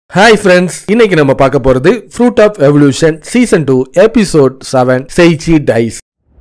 hi friends இன்னைக்கு நம்ம பார்க்க போறது fruit of evolution season two episode seven செய்ச்சி டைஸ்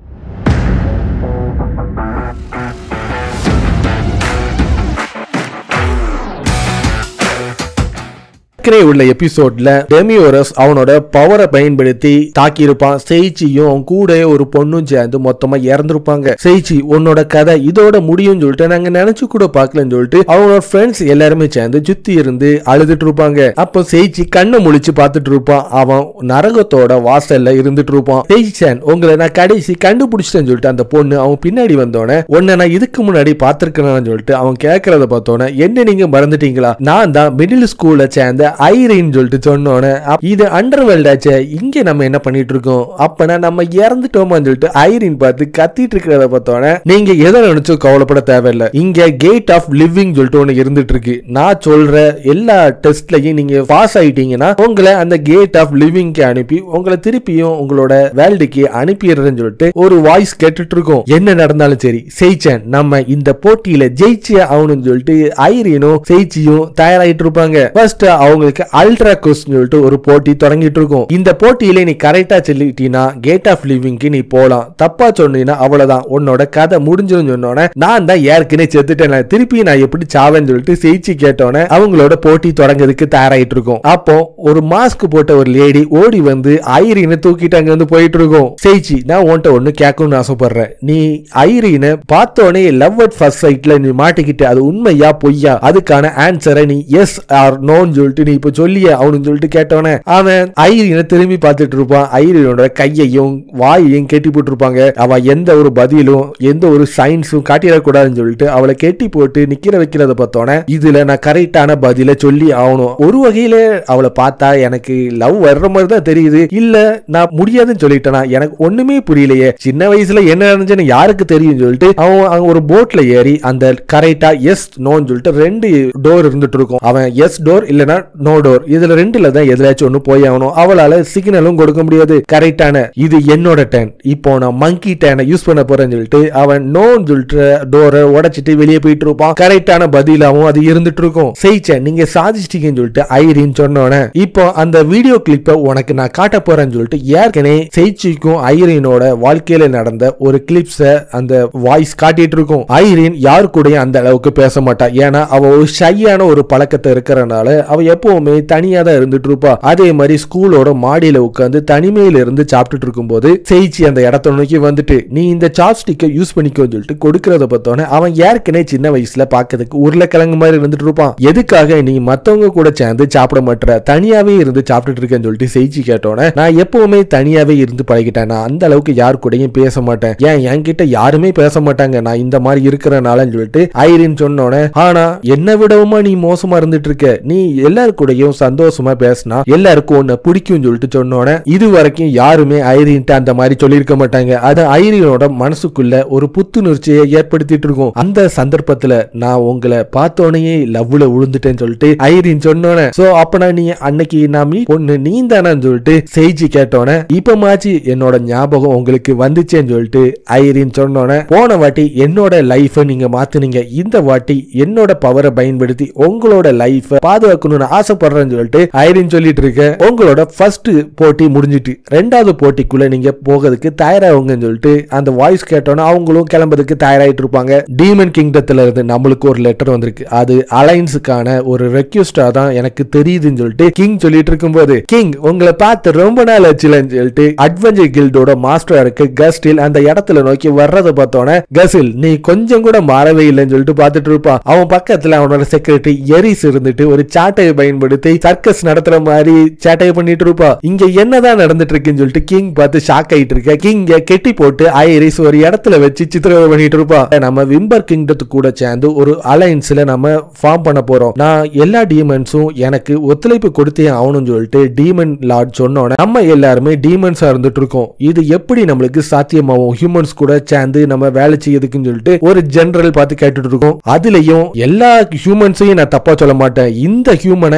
ஏற்கனவே உள்ள எபிசோட்ல டெமியோரஸ் அவனோட பவரை பயன்படுத்தி தாக்கியிருப்பான் செய்ச்சியும் அவன் கூட ஒரு பொண்ணும் சேர்ந்து மொத்தமா இறந்துருப்பாங்க செய்ச்சி உன்னோட கதை இதோட முடியும்னு சொல்லிட்டு நாங்க நினைச்சு கூட பார்க்கலன்னு சொல்லிட்டு அவனோட ஃப்ரெண்ட்ஸ் எல்லாருமே சேர்ந்து சுத்தி இருந்து அழுதுட்டு இருப்பாங்க அப்போ செய்ச்சி கண்ணை முழிச்சு பார்த்துட்டு இருப்பான் அவன் நரகத்தோட வாசல்ல இருந்துட்டு இருப்பான் செய்ச்சான் உங்களை நான் கடைசி கண்டுபிடிச்சிட்டேன்னு சொல்லிட்டு அந்த பொண்ணு அவன் பின்னாடி வந்தோடனே உன்னை நான் இதுக்கு முன்னாடி பார்த்திருக்கேன்னு சொல்லிட்டு அவன் கேட்கறத பார்த்தோன்னே என்ன நீங்க மறந்துட்டீங்களா நான் தான் மிடில் ஸ்கூல்ல சேர்ந்த ஐரின்னு சொல்லிட்டு சொன்னோன்னே அப்- இது அண்டர் வேர்ல்டாச்சே இங்க நம்ம என்ன பண்ணிட்டு இருக்கோம் அப்பனா நம்ம இறந்துட்டோமான்னு சொல்லிட்டு ஐரின் பார்த்து கத்திட்டு இருக்கிறத பார்த்தோன்னே நீங்க எதை நினைச்சும் கவலைப்பட தேவையில்லை இங்க கேட் ஆஃப் லிவிங் சொல்லிட்டு ஒண்ணு இருந்துட்டு இருக்கு நான் சொல்ற எல்லா டெஸ்ட்லயும் நீங்க பாஸ் ஆயிட்டீங்கன்னா உங்களை அந்த கேட் ஆஃப் லிவிங்க்கு அனுப்பி உங்களை திருப்பியும் உங்களோட வேர்ல்டுக்கு அனுப்பிடுறேன்னு சொல்லிட்டு ஒரு வாய்ஸ் கேட்டுட்டு இருக்கோம் என்ன நடந்தாலும் சரி செய்ச்சேன் நம்ம இந்த போட்டியில ஜெயிச்சே ஆகணும்னு சொல்லிட்டு ஐரினும் செய்ச்சியும் தயாராயிட்டு இருப்பாங்க ஃபர்ஸ்ட் அவங்களுக்கு அல்ட்ரா குஸ்ன்னு சொல்லிட்டு ஒரு போட்டி தொடங்கிட்டு இருக்கும் இந்த போட்டியில நீ கரெக்டா சொல்லிட்டீனா கேட் ஆஃப் லிவிங்க்கு நீ போலாம் தப்பா சொன்னீங்கன்னா அவ்வளவுதான் உன்னோட கதை முடிஞ்சிடும் சொன்னோன்னே நான் தான் ஏற்கனவே செத்துட்டேன் நான் திருப்பி நான் எப்படி சாவேன்னு சொல்லிட்டு செய்ச்சி கேட்டோன்னே அவங்களோட போட்டி தொடங்குறதுக்கு தயாராயிட்டு இருக்கும் அப்போ ஒரு மாஸ்க் போட்ட ஒரு லேடி ஓடி வந்து ஐரினை தூக்கிட்டு அங்க வந்து போயிட்டு இருக்கும் செய்ச்சி நான் உன்ட்ட ஒண்ணு கேட்கணும்னு ஆசைப்படுறேன் நீ ஐரினை பார்த்தோன்னே லவ் அட் ஃபர்ஸ்ட் சைட்ல நீ மாட்டிக்கிட்டு அது உண்மையா பொய்யா அதுக்கான ஆன்சரை நீ எஸ் ஆர் நோன்னு சொல்லிட்டு நீ இப்ப சொல்லிய அவனுன்னு சொல்லிட்டு கேட்டோன்னே அவன் ஐரினை திரும்பி பார்த்துட்டு இருப்பான் ஐரினோட கையையும் வாயையும் கெட்டி போட்டிருப்பாங்க அவ எந்த ஒரு பதிலும் எந்த ஒரு சயின்ஸும் காட்டிடக்கூடாதுன்னு சொல்லிட்டு அவளை கெட்டி போட்டு நிக்கிற வைக்கிறத பார்த்தோன்னே இதுல நான் கரெக்டான பதில சொல்லி ஆகணும் ஒரு வகையில அவளை பார்த்தா எனக்கு லவ் வர்ற மாதிரி தான் தெரியுது இல்ல நான் முடியாதுன்னு சொல்லிட்டேனா எனக்கு ஒண்ணுமே புரியலையே சின்ன வயசுல என்ன நடந்துச்சுன்னு யாருக்கு தெரியும் சொல்லிட்டு அவன் அங்க ஒரு போட்ல ஏறி அந்த கரெக்டா எஸ் நோன்னு சொல்லிட்டு ரெண்டு டோர் இருந்துட்டு இருக்கும் அவன் எஸ் டோர் இல்லனா நோ டோர் இதுல ரெண்டுல தான் எதுலாச்சும் ஒண்ணு போய் ஆகணும் அவளால சிக்னலும் கொடுக்க முடியாது கரெக்டான இது என்னோட டேன் இப்போ நான் மங்கி டேனை யூஸ் பண்ண போறேன்னு சொல்லிட்டு அவன் நோன்னு சொல்லிட்டு டோரை உடைச்சிட்டு வெளியே போயிட்டு இருப்பான் கரெக்டான பதிலாவும் அது இருந்துட்டு இருக்கும் செய்ச்சேன் நீங்க சாதிச்சிட்டீங்கன்னு சொல்லிட்டு ஐரின்னு சொன்னோன்னே இப்போ அந்த வீடியோ கிளிப்பை உனக்கு நான் காட்ட போறேன்னு சொல்லிட்டு ஏற்கனவே செய்ச்சிக்கும் ஐரினோட வாழ்க்கையில நடந்த ஒரு கிளிப்ஸ அந்த வாய்ஸ் காட்டிட்டு இருக்கும் ஐரின் யாரு கூடயும் அந்த அளவுக்கு பேச மாட்டா ஏன்னா அவ ஒரு ஷையான ஒரு பழக்கத்தை இருக்கிறனால அவ எப்பவுமே தனியா தான் இருந்துட்டு இருப்பா அதே மாதிரி ஸ்கூலோட மாடியில உட்காந்து தனிமையில இருந்து சாப்பிட்டுட்டு இருக்கும்போது செய்ச்சி அந்த இடத்த நோக்கி வந்துட்டு நீ இந்த சாப்ஸ்டிக்கை யூஸ் பண்ணிக்கோன்னு சொல்லிட்டு கொடுக்கறத பார்த்தோன்னே அவன் ஏற்கனவே சின்ன வயசுல பார்க்கறதுக்கு உருளைக்கிழங்கு மாதிரி இருந்துட்டு இருப்பான் எதுக்காக நீ மத்தவங்க கூட சேர்ந்து சாப்பிட மாட்டற தனியாவே இருந்து சாப்பிட்டுட்டு இருக்கேன்னு சொல்லிட்டு செய்தி கேட்டோன்னே நான் எப்பவுமே தனியாவே இருந்து பழகிட்டேன் நான் அந்த அளவுக்கு யார் கூடயும் பேச மாட்டேன் ஏன் என்கிட்ட யாருமே பேச மாட்டாங்க நான் இந்த மாதிரி இருக்கிறனாலன்னு சொல்லிட்டு ஐரின் சொன்னோன்னே ஆனா என்னை விடவுமா நீ மோசமா இருந்துட்டு இருக்க நீ எல்லாரு கூடயும் சந்தோஷமா பேசினா எல்லாருக்கும் உன்னை பிடிக்கும்னு சொல்லிட்டு சொன்னோன்னே இது வரைக்கும் யாருமே ஐரின்ட்டு அந்த மாதிரி சொல்லியிருக்க மாட்டாங்க அது ஐரினோட மனசுக்குள்ள ஒரு புத்துணர்ச்சியை ஏற்படுத்திட்டு இருக்கும் அந்த சந்தர்ப்பத்துல நான் உங்களை பார்த்தோன்னே லவ்ல விழுந்துட்டேன்னு சொல்லிட்டு ஐரின் சொன்னோன்னே சோ அப்பனா நீ அன்னைக்கு நான் மீ பொண்ணு நீ தானேன்னு சொல்லிட்டு செய்தி கேட்டோன்னே இப்ப மாச்சு என்னோட ஞாபகம் உங்களுக்கு வந்துச்சேன்னு சொல்லிட்டு ஐரின் சொன்னோன்னே போன வாட்டி என்னோட லைஃபை நீங்க மாத்துனீங்க இந்த வாட்டி என்னோட பவரை பயன்படுத்தி உங்களோட லைஃப் பாதுகாக்கணும்னு ஆசைப்படுறேன்னு சொல்லிட்டு ஐரின் சொல்லிட்டு இருக்க உங்களோட ஃபர்ஸ்ட் போட்டி முடிஞ்சிட்டு ரெண்டாவது போட்டிக்குள்ள நீங்க போகிறதுக்கு தயாராகுங்கன்னு சொல்லிட்டு அந்த வாய்ஸ் கேட்டோன்னே அவங்களும் கிளம்புறதுக்கு தயாராயிட்டு இருப்பாங்க டீமன் கிங்டத்துல இருந்து நம்மளுக்கு ஒரு லெட்டர் வந்திருக்கு அது அலைன்ஸுக்கான ஒரு ரெக்யூஸ்டா தான் எனக்கு தெரியுதுன்னு சொல்லிட்டு கிங் சொல்லிட்டு இருக்கும்போது கிங் உங்களை பார்த்து ரொம்ப நாள் ஆச்சுலன்னு சொல்லிட்டு அட்வென்ச்சர் கில்டோட மாஸ்டரா இருக்கு கஸ்டில் அந்த இடத்துல நோக்கி வர்றதை பார்த்தோன்னே கசில் நீ கொஞ்சம் கூட மாறவே இல்லைன்னு சொல்லிட்டு பார்த்துட்டு இருப்பான் அவன் பக்கத்துல அவனோட செக்ரட்டரி எரிஸ் இருந்துட்டு ஒரு சாட்டையை பயன்படுத்தி சர்க்கஸ் நடத்துற மாதிரி சேட்டையை பண்ணிட்டு இருப்பா இங்க என்னதான் நடந்துட்டு இருக்குன்னு சொல்லிட்டு கிங் பார்த்து ஷாக் ஆயிட்டு இருக்க கிங்க கெட்டி போட்டு ஐரிஸ் ஒரு இடத்துல வச்சு சித்திரவதை பண்ணிட்டு இருப்பா நம்ம விம்பர் கிங்டத்து கூட சேர்ந்து ஒரு அலைன்ஸ்ல நம்ம ஃபார்ம் பண்ண போறோம் நான் எல்லா டீமன்ஸும் எனக்கு ஒத்துழைப்பு கொடுத்தே ஆகணும்னு சொல்லிட்டு டீமன் லார்ட் சொன்னோன்னே நம்ம எல்லாருமே டீமன்ஸா இருந்துட்டு இருக்கோம் இது எப்படி நம்மளுக்கு சாத்தியமாகும் ஹியூமன்ஸ் கூட சேர்ந்து நம்ம வேலை செய்யறதுக்குன்னு சொல்லிட்டு ஒரு ஜெனரல் பார்த்து கேட்டுட்டு இருக்கோம் அதுலயும் எல்லா ஹியூமன்ஸையும் நான் தப்பா சொல்ல மாட்டேன் இந்த ஹியூமனை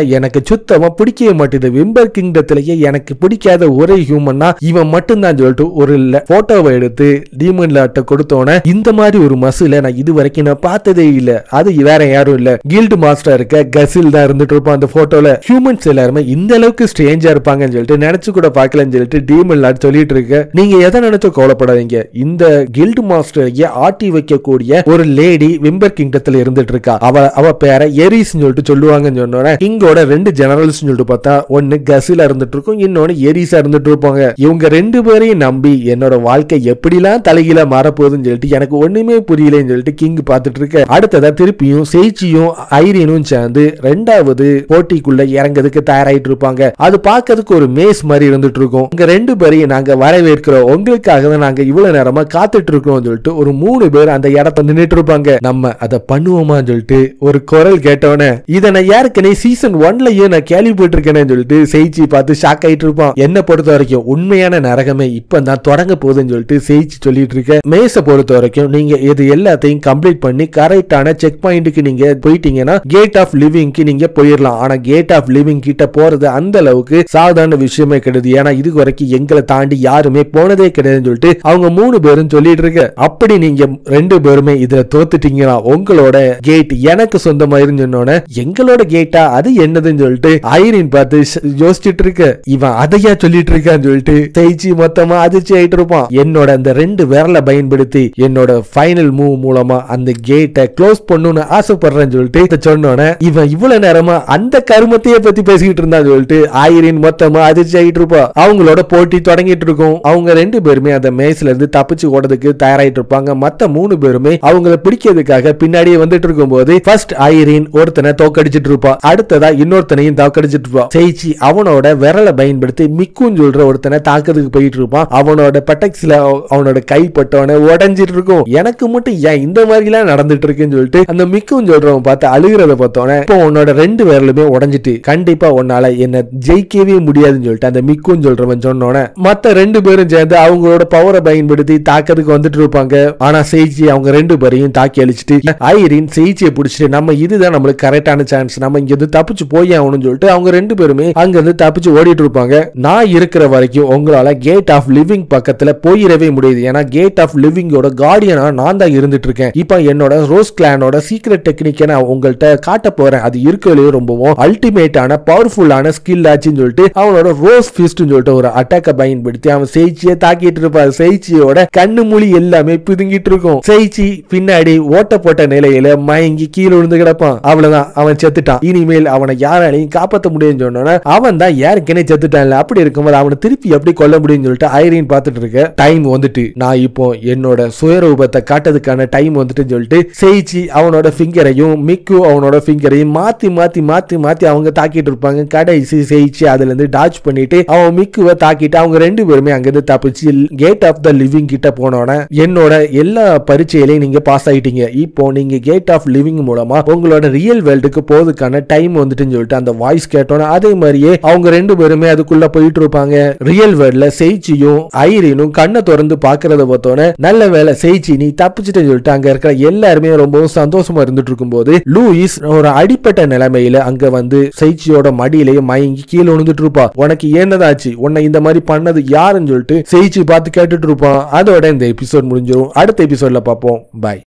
எனக்கு சுத்தமா பிடிக்கவே மாட்டேது விம்பர் கிங்டத்திலேயே எனக்கு பிடிக்காத ஒரே ஹியூமன்னா இவன் மட்டும்தான் சொல்லிட்டு ஒரு போட்டோவை எடுத்து டீமன் லாட்ட கொடுத்தோன்னே இந்த மாதிரி ஒரு மசில நான் இது வரைக்கும் நான் பார்த்ததே இல்ல அது வேற யாரும் இல்ல கில்டு மாஸ்டர் இருக்க கசில் தான் இருந்துட்டு இருப்பான் அந்த போட்டோல ஹியூமன்ஸ் எல்லாருமே இந்த அளவுக்கு ஸ்ட்ரேஞ்சா இருப்பாங்கன்னு சொல்லிட்டு நினைச்சு கூட பார்க்கலன்னு சொல்லிட்டு டீமன் லாட் சொல்லிட்டு இருக்க நீங்க எதை நினைச்சு கவலைப்படாதீங்க இந்த கில்டு மாஸ்டரையே ஆட்டி வைக்கக்கூடிய ஒரு லேடி விம்பர் கிங்டத்துல இருந்துட்டு இருக்கா அவ அவ பேரை எரிஸ் சொல்லிட்டு சொல்லுவாங்கன்னு சொன்னோட கிங்கோட ரெண்டு ஜெனரல்ஸ் சொல்லிட்டு பார்த்தா ஒன்னு கசில இருந்துட்டு இருக்கும் இன்னொன்னு எரிஸா இருந்துட்டு இருப்பாங்க இவங்க ரெண்டு பேரையும் நம்பி என்னோட வாழ்க்கை எப்படிலாம் தலைகீழ மாறப்போகுதுன்னு சொல்லிட்டு எனக்கு ஒண்ணுமே புரியலன்னு சொல்லிட்டு கிங் பார்த்துட்டு இருக்க அடுத்ததா திருப்பியும் செய்ச்சியும் ஐரியனும் சேர்ந்து ரெண்டாவது போட்டிக்குள்ள இறங்குறதுக்கு தயாராயிட்டு இருப்பாங்க அது பார்க்கறதுக்கு ஒரு மேஸ் மாதிரி இருந்துட்டு இருக்கும் உங்க ரெண்டு பேரையும் நாங்க வரவேற்கிறோம் உங்களுக்காக தான் நாங்க இவ்வளவு நேரமா காத்துட்டு இருக்கோம் சொல்லிட்டு ஒரு மூணு பேர் அந்த இடத்த நின்னுட்டு இருப்பாங்க நம்ம அதை பண்ணுவோமான்னு சொல்லிட்டு ஒரு குரல் கேட்டவனே இதை நான் ஏற்கனவே சீசன் ஒன்லயே நான் கேள்விப்பட்டிருக்கேன்னு சொல்லிட்டு செய்ச்சி பார்த்து ஷாக் ஆயிட்டு இருப்பான் என்ன பொறுத்த வரைக்கும் உண்மையான நரகமே இப்ப நான் தொடங்க போகுதுன்னு சொல்லிட்டு செய்ச்சி சொல்லிட்டு இருக்கேன் மேச பொறுத்த வரைக்கும் நீங்க இது எல்லாத்தையும் கம்ப்ளீட் பண்ணி கரெக்டான செக் பாயிண்ட்டுக்கு நீங்க போயிட்டீங்கன்னா கேட் ஆஃப் லிவிங்க்கு நீங்க போயிடலாம் ஆனா கேட் ஆஃப் லிவிங் கிட்ட போறது அந்த அளவுக்கு சாதாரண விஷயமே கிடையாது ஏன்னா இது வரைக்கும் எங்களை தாண்டி யாருமே போனதே கிடையாதுன்னு சொல்லிட்டு அவங்க மூணு பேரும் சொல்லிட்டு இருக்க அப்படி நீங்க ரெண்டு பேருமே இதுல தோத்துட்டீங்கன்னா உங்களோட கேட் எனக்கு சொந்தமா சொன்னோன்னே எங்களோட கேட்டா அது என்னதுன்னு சொல்லிட்டு ஐரின் பார்த்து ஷ- யோசிச்சுட்டு இருக்க இவன் அதையா சொல்லிட்டு இருக்கான்னு சொல்லிட்டு செய்ச்சி மொத்தமா அதிர்ச்சி ஆயிட்டு இருப்பான் என்னோட அந்த ரெண்டு விரலை பயன்படுத்தி என்னோட ஃபைனல் மூவ் மூலமா அந்த கேட்டை க்ளோஸ் பண்ணணும்னு ஆசைப்படுறேன்னு சொல்லிட்டு இதை சொன்னோன்னே இவன் இவ்வளவு நேரமா அந்த கருமத்தையே பத்தி பேசிக்கிட்டு இருந்தான்னு சொல்லிட்டு ஆயிரின் மொத்தமா அதிர்ச்சி ஆயிட்டு இருப்பா அவங்களோட போட்டி தொடங்கிட்டு இருக்கும் அவங்க ரெண்டு பேருமே அந்த மேஸ்ல இருந்து தப்பிச்சு ஓடுறதுக்கு தயாராயிட்டு இருப்பாங்க மத்த மூணு பேருமே அவங்கள பிடிக்கிறதுக்காக பின்னாடியே வந்துட்டு இருக்கும்போது ஃபர்ஸ்ட் ஐரின் ஒருத்தனை தோக்கடிச்சிட்டு இருப்பா அடுத்ததா இன்னொருத்தனையும் தோக்கடிச்சிட்டு இருப்பா செய்ச்சி அவனோட விரலை பயன்படுத்தி மிக்குன்னு சொல்ற ஒருத்தனை தாக்குறதுக்கு போயிட்டு இருப்பான் அவனோட பெட்டக்ஸ்ல அவனோட கை பட்டவன உடஞ்சிட்டு இருக்கும் எனக்கு மட்டும் ஏன் இந்த மாதிரி எல்லாம் நடந்துட்டு இருக்குன்னு சொல்லிட்டு அந்த மிக்குன்னு சொல்றவன் பார்த்து அழுகிறத பார்த்தோன்னே இப்போ உன்னோட ரெண்டு விரலுமே உடஞ்சிட்டு கண்டிப்பா உன்னால என்ன ஜெயிக்கவே முடியாதுன்னு சொல்லிட்டு அந்த மிக்குன்னு சொல்றவன் சொன்னோன்னே மத்த ரெண்டு பேரும் சேர்ந்து அவங்களோட பவரை பயன்படுத்தி தாக்கிறதுக்கு வந்துட்டு இருப்பாங்க ஆனா செய்ச்சி அவங்க ரெண்டு பேரையும் தாக்கி அழிச்சிட்டு ஐரின் செய்ச்சியை பிடிச்சிட்டு நம்ம இதுதான் நம்மளுக்கு கரெக்டான சான்ஸ் நம்ம இங்க இருந்து தப்பிச்சு போய் ஆகணும்னு சொல்லிட்டு அவங்க ரெண்டு பேருமே அங்க இருந்து தப்பிச்சு ஓடிட்டு இருப்பாங்க நான் இருக்கிற வரைக்கும் உங்களால கேட் ஆஃப் லிவிங் பக்கத்துல போயிடவே முடியுது ஏன்னா கேட் ஆஃப் லிவிங்கோட கார்டியனா நான் தான் இருந்துட்டு இருக்கேன் இப்போ என்னோட ரோஸ் கிளானோட சீக்ரெட் டெக்னிக்கை நான் உங்கள்கிட்ட காட்ட போறேன் அது இருக்கிறதுலயே ரொம்பவும் அல்டிமேட்டான பவர்ஃபுல்லான ஸ்கில் ஆச்சுன்னு சொல்லிட்டு அவனோட ரோஸ் ஃபிஸ்ட்னு சொல்லிட்டு ஒரு அட்டாக்கை பயன்படுத்தி அவன் செய்ச்சியை தாக்கிட்டு இருப்பான் செய்ச்சியோட கண்ணு மொழி எல்லாமே பிதுங்கிட்டு இருக்கும் செய்ச்சி பின்னாடி ஓட்ட போட்ட நிலையில மயங்கி கீழே விழுந்து கிடப்பான் அவ்வளவுதான் அவன் செத்துட்டான் இனிமேல் அவனை யாராலையும் காப்பாத்த முடியும்னு சொன்னோன்னா அவன் தான் யாருக்கேனே செத்துட்டான்ல அப்படி இருக்கும்போது அவனை திருப்பி எப்படி கொல்ல முடியும்னு சொல்லிட்டு ஐரின் பார்த்துட்டு இருக்க டைம் வந்துட்டு நான் இப்போ என்னோட சுயரூபத்தை காட்டுறதுக்கான டைம் வந்துட்டுன்னு சொல்லிட்டு செய்ச்சி அவனோட ஃபிங்கரையும் மிக்கு அவனோட ஃபிங்கரையும் மாத்தி மாத்தி மாத்தி மாத்தி அவங்க தாக்கிட்டு இருப்பாங்க கடைசி செய்ச்சி அதுல இருந்து டாச் பண்ணிட்டு அவன் மிக்குவை தாக்கிட்டு அவங்க ரெண்டு பேருமே அங்கிருந்து தப்பிச்சு கேட் ஆஃப் த லிவிங் கிட்ட போனோன்னே என்னோட எல்லா பரீட்சையிலையும் நீங்க பாஸ் ஆயிட்டீங்க இப்போ நீங்க கேட் ஆஃப் லிவிங் மூலமா உங்களோட ரியல் வேர்ல்டுக்கு போறதுக்கான டைம் வந்துட்டுன்னு சொல்லிட்டு அந்த வாய்ஸ் கேட்டோன்னே அதே மாதிரியே அவங்க ரெண்டு பேருமே அதுக்குள்ள போயிட்டு இருப்பாங்க ரியல் வேர்ல்ட்ல செய்ச்சியும் ஐரினும் கண்ணை திறந்து பாக்குறத பார்த்தோன்னே நல்ல வேலை செய்ச்சி நீ தப்பிச்சிட்டேன்னு சொல்லிட்டு அங்க இருக்கிற எல்லாருமே ரொம்பவும் சந்தோஷமா இருந்துட்டு இருக்கும்போது லூயிஸ் ஒரு அடிப்பட்ட நிலைமையில அங்க வந்து செய்ச்சியோட மடியிலேயே மயங்கி கீழே விழுந்துட்டு இருப்பா உனக்கு என்னதாச்சு உன்னை இந்த மாதிரி பண்ணது யாருன்னு சொல்லிட்டு செய்ச்சி பார்த்து கேட்டுட்டு இருப்பான் அதோட இந்த எபிசோட் முடிஞ்சிரும் அடுத்த எபிசோட்ல பார்ப்போம் பாய்